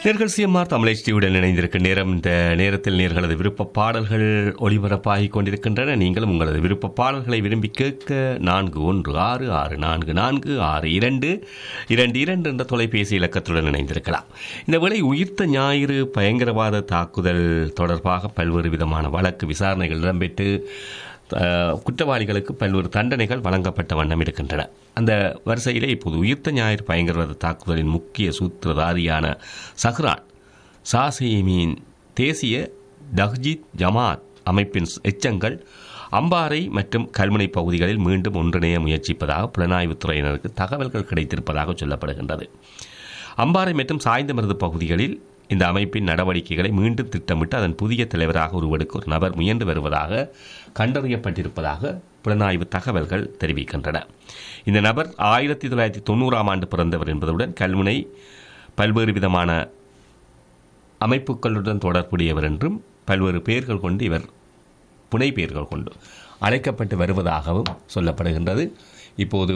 நேர்கள் சிஎம்ஆர் தமிழ் HDயுடன் இணைந்திருக்கும் நேரம் இந்த நேரத்தில் நேர்களது விருப்ப பாடல்கள் ஒளிபரப்பாகிக் கொண்டிருக்கின்றன நீங்களும் உங்களது விருப்ப பாடல்களை விரும்பி கேட்க நான்கு ஒன்று ஆறு ஆறு நான்கு நான்கு ஆறு இரண்டு இரண்டு இரண்டு என்ற தொலைபேசி இலக்கத்துடன் இணைந்திருக்கலாம் இந்த வேளை உயிர்த்த ஞாயிறு பயங்கரவாத தாக்குதல் தொடர்பாக பல்வேறு விதமான வழக்கு விசாரணைகள் இடம்பெற்று அஹ், குற்றவாளிகளுக்கு பல்வேறு தண்டனைகள் வழங்கப்பட்ட வண்ணம் இருக்கின்றன அந்த வரிசையிலே இப்போது உயிர்த்த ஞாயிறு பயங்கரவாத தாக்குதலின் முக்கிய சூத்திரதாரியான சஹ்ரான் சாசேமியின் தேசிய தஹ்ஜித் ஜமாத் அமைப்பின் எச்சங்கள் அம்பாறை மற்றும் கல்முனை பகுதிகளில் மீண்டும் ஒன்றிணைய முயற்சிப்பதாக புலனாய்வுத் துறையினருக்கு தகவல்கள் கிடைத்திருப்பதாக சொல்லப்படுகின்றது அம்பாறை மற்றும் சாய்ந்தமருது பகுதிகளில் இந்த அமைப்பின் நடவடிக்கைகளை மீண்டும் திட்டமிட்டு அதன் புதிய தலைவராக உருவெடுக்க ஒரு நபர் முயன்று வருவதாக கண்டறியப்பட்டிருப்பதாக புலனாய்வு தகவல்கள் தெரிவிக்கின்றன இந்த நபர் ஆயிரத்தி தொள்ளாயிரத்தி தொண்ணூறாம் ஆண்டு பிறந்தவர் என்பதுடன் கல்முனை பல்வேறு விதமான அமைப்புகளுடன் தொடர்புடையவர் என்றும் பல்வேறு பெயர்கள் கொண்டு இவர் புனை பெயர்கள் கொண்டு அழைக்கப்பட்டு வருவதாகவும் சொல்லப்படுகின்றது இப்போது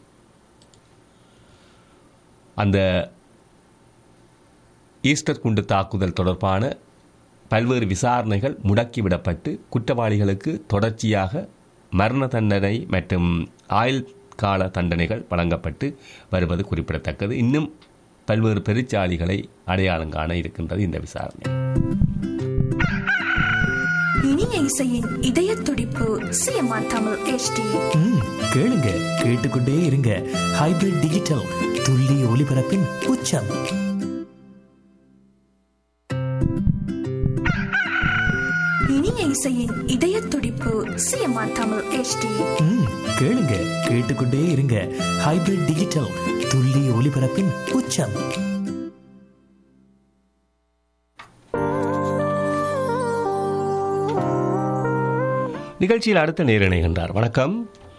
அந்த ஈஸ்டர் குண்டு தாக்குதல் தொடர்பான பல்வேறு விசாரணைகள் முடக்கிவிடப்பட்டு குற்றவாளிகளுக்கு தொடர்ச்சியாக மரண தண்டனை மற்றும் ஆயுள் கால தண்டனைகள் வழங்கப்பட்டு வருவது குறிப்பிடத்தக்கது இன்னும் பல்வேறு பெருச்சாளிகளை அடையாளம் காண இருக்கின்றது இந்த விசாரணை இனிய இசையின் இதய துடிப்பு சிஎம்ஆர் தமிழ் HD ம், கேளுங்க கேட்டுக்கொண்டே இருங்க ஹைபிரிட் டிஜிட்டல் துல்லிய ஒளிபரப்பின் உச்சம் இனிய இசையின் இதய துடிப்பு சிஎம்ஆர் தமிழ் HD ம், கேளுங்க கேட்டுக்கொண்டே இருங்க ஹைபிரிட் டிஜிட்டல் துல்லிய ஒளிபரப்பின் உச்சம் நிகழ்ச்சியில் அடுத்த நேர் இணைகின்றார் வணக்கம்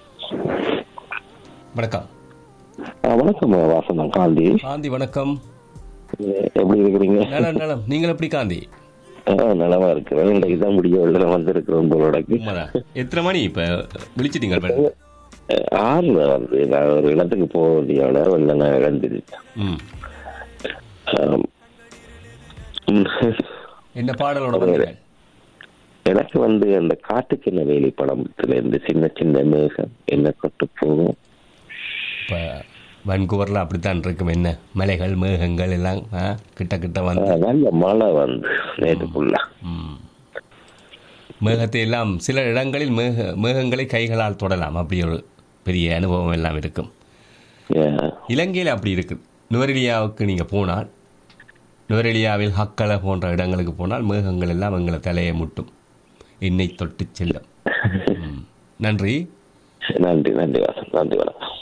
வணக்கம் ஆ, வணக்கம் வாசனம் காந்தி காந்தி வணக்கம் எ- எப்படி இருக்கிறீங்க நலம் நலம் நீங்கள் எப்படி காந்தி ஆ, நலமா இருக்கிறேன் இன்றைக்கு தான் முடிய வெள்ள வந்திருக்கிறோம் உங்களோட உண்மைதான் எத்தனை மணி இப்ப விழிச்சிட்டீங்க மேடம்? ஆறுல வந்து நான் ஒரு இடத்துக்கு போக வேண்டியவன வெள்ள நான் இழந்துருச்சேன் ம் ஆம். ம். என்ன பாடலோட வந்தீர்கள் எனக்கு வந்து அந்த காட்டுக்கு என்ன வேலி படத்துல இருந்து சின்ன சின்ன மேகம் என்ன கொட்டு போகும் இப்போ வன்கூவரில் அப்படித்தான் இருக்கும் என்ன மலைகள் மேகங்கள் எல்லாம் ஆ, கிட்ட கிட்ட ஆ, வந்து நல்ல மழை வந்து நேற்று ஃபுல்லா ம். மேகத்தை எல்லாம் சில இடங்களில் மேக மேகங்களை கைகளால் தொடலாம் அப்படி ஒரு பெரிய அனுபவம் எல்லாம் இருக்கும் இலங்கையில் அப்படி இருக்கு நுவரெலியாவுக்கு நீங்கள் போனால் நுவரெலியாவில் ஹக்கலை போன்ற இடங்களுக்கு போனால் மேகங்கள் எல்லாம் எங்களை தலையை முட்டும் என்னை தொட்டு செல்லும் ம். நன்றி நன்றி நன்றி வாசன் நன்றி வணக்கம்